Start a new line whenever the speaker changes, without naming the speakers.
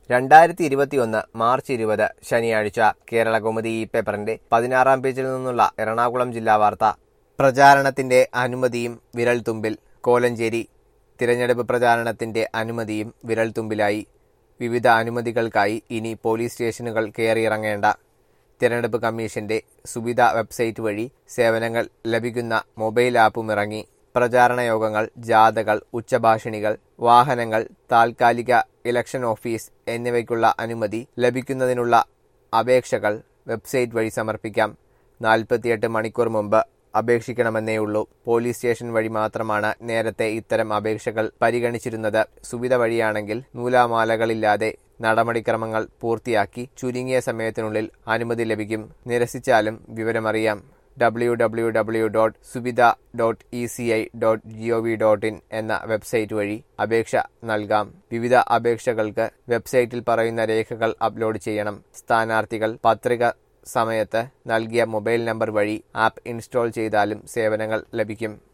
രണ്ടായിരത്തി ഇരുപത്തിയൊന്ന് മാർച്ച് ഇരുപത് ശനിയാഴ്ച കേരള കൗമുദി ഈ പേപ്പറിന്റെ പതിനാറാം പേജിൽ നിന്നുള്ള എറണാകുളം ജില്ലാ വാർത്ത പ്രചാരണത്തിന്റെ അനുമതിയും വിരൽത്തുമ്പിൽ കോലഞ്ചേരി തിരഞ്ഞെടുപ്പ് പ്രചാരണത്തിന്റെ അനുമതിയും വിരൽത്തുമ്പിലായി വിവിധ അനുമതികൾക്കായി ഇനി പോലീസ് സ്റ്റേഷനുകൾ കയറിയിറങ്ങേണ്ട തിരഞ്ഞെടുപ്പ് കമ്മീഷന്റെ സുവിധ വെബ്സൈറ്റ് വഴി സേവനങ്ങൾ ലഭിക്കുന്ന മൊബൈൽ ആപ്പും ഇറങ്ങി പ്രചാരണ യോഗങ്ങൾ ജാഥകൾ ഉച്ചഭാഷിണികൾ വാഹനങ്ങൾ താൽക്കാലിക ഇലക്ഷൻ ഓഫീസ് എന്നിവയ്ക്കുള്ള അനുമതി ലഭിക്കുന്നതിനുള്ള അപേക്ഷകൾ വെബ്സൈറ്റ് വഴി സമർപ്പിക്കാം നാൽപ്പത്തിയെട്ട് മണിക്കൂർ മുമ്പ് അപേക്ഷിക്കണമെന്നേയുള്ളൂ പോലീസ് സ്റ്റേഷൻ വഴി മാത്രമാണ് നേരത്തെ ഇത്തരം അപേക്ഷകൾ പരിഗണിച്ചിരുന്നത് സുവിധ വഴിയാണെങ്കിൽ നൂലാമാലകളില്ലാതെ നടപടിക്രമങ്ങൾ പൂർത്തിയാക്കി ചുരുങ്ങിയ സമയത്തിനുള്ളിൽ അനുമതി ലഭിക്കും നിരസിച്ചാലും വിവരമറിയാം W W W dot Suvidha dot E C I dot G O V dot in എന്ന വെബ്സൈറ്റ് വഴി അപേക്ഷ നൽകാം വിവിധ അപേക്ഷകൾക്ക് വെബ്സൈറ്റിൽ പറയുന്ന രേഖകൾ അപ്ലോഡ് ചെയ്യണം സ്ഥാനാർത്ഥികൾ പത്രിക സമയത്ത് നൽകിയ മൊബൈൽ നമ്പർ വഴി ആപ്പ് ഇൻസ്റ്റാൾ ചെയ്താലും സേവനങ്ങൾ ലഭിക്കും